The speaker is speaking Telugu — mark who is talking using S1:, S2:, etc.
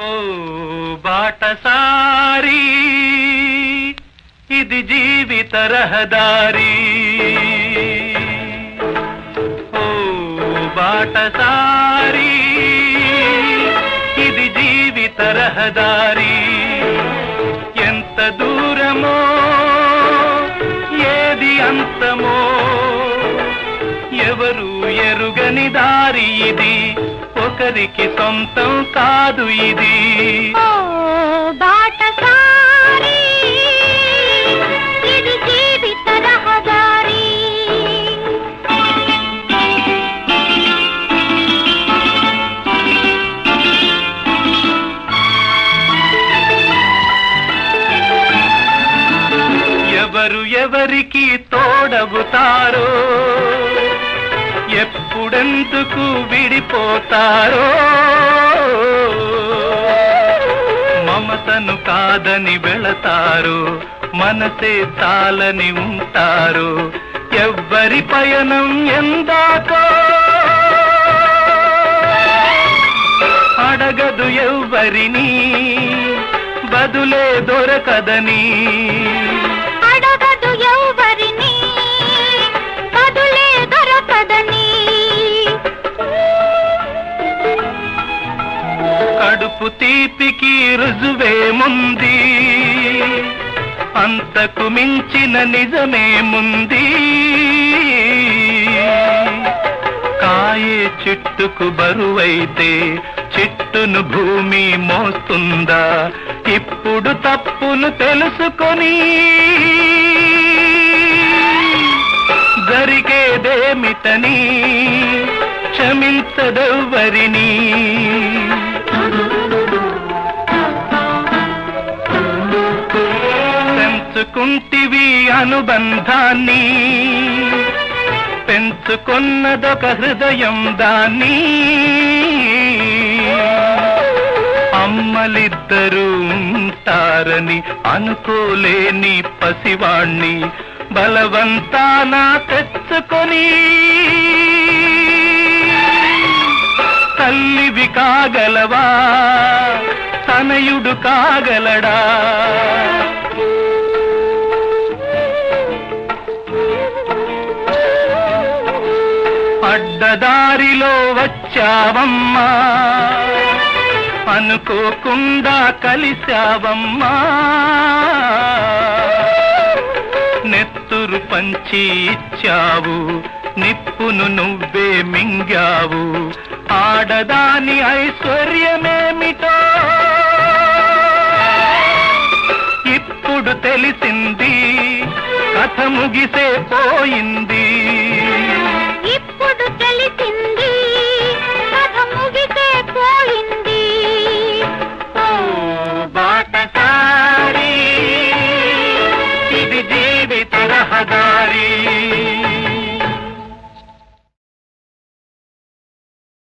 S1: ఓ బాటసారి ఇది జీవిత రహదారి ఓ బాటసారి ఇది జీవిత రహదారి ఎంత దూరమో ఏది అంతమో ఎవరు ఎరుగని దారి ఇది ఒకరికి సొంతం కాదు ఇది
S2: ఓ బాటసారి ఇది జీవిత రహదారి
S1: ఎవరు ఎవరికి తోడవుతారో ఎప్పుడెందుకు విడిపోతారో మమతను కాదని వెళతారు మనసే చాలని ఉంటారు ఎవ్వరి పయనం ఎందాకో అడగదు ఎవ్వరిని బదులే దొరకదని
S2: అడగదు ఎవరిని బదులే దొరకదని
S1: కడుపు తీపికి రుజువేముంది అంతకు మించిన నిజమేముంది కాయే చెట్టుకు బరువైతే చెట్టును భూమి మోస్తుందా ఇప్పుడు తప్పును తెలుసుకొని జరిగేదేమిటని క్షమించదెవ్వరిని పెంచుకుంటివి అనుబంధాన్ని పెంచుకున్నదొక హృదయం దాన్ని అమ్మలిద్దరూ ఉంటారని అనుకోలేని పసివాణ్ణి బలవంతాన తెచ్చుకొని తల్లివి కాగలవా తనయుడు కాగలడా అడ్డదారిలో వచ్చావమ్మా అనుకోకుండా కలిశావమ్మా నెత్తురు పంచి ఇచ్చావు నిప్పును నువ్వే మింగావు ఆడదాని ఐశ్వర్యమేమిటో ఇప్పుడు తెలిసింది కథ ముగిసే పోయింది
S2: ఇప్పుడు తెలిసింది కథ ముగిసే పోయింది
S1: ఓ బాటసారి ఇది జీవిత రహదారి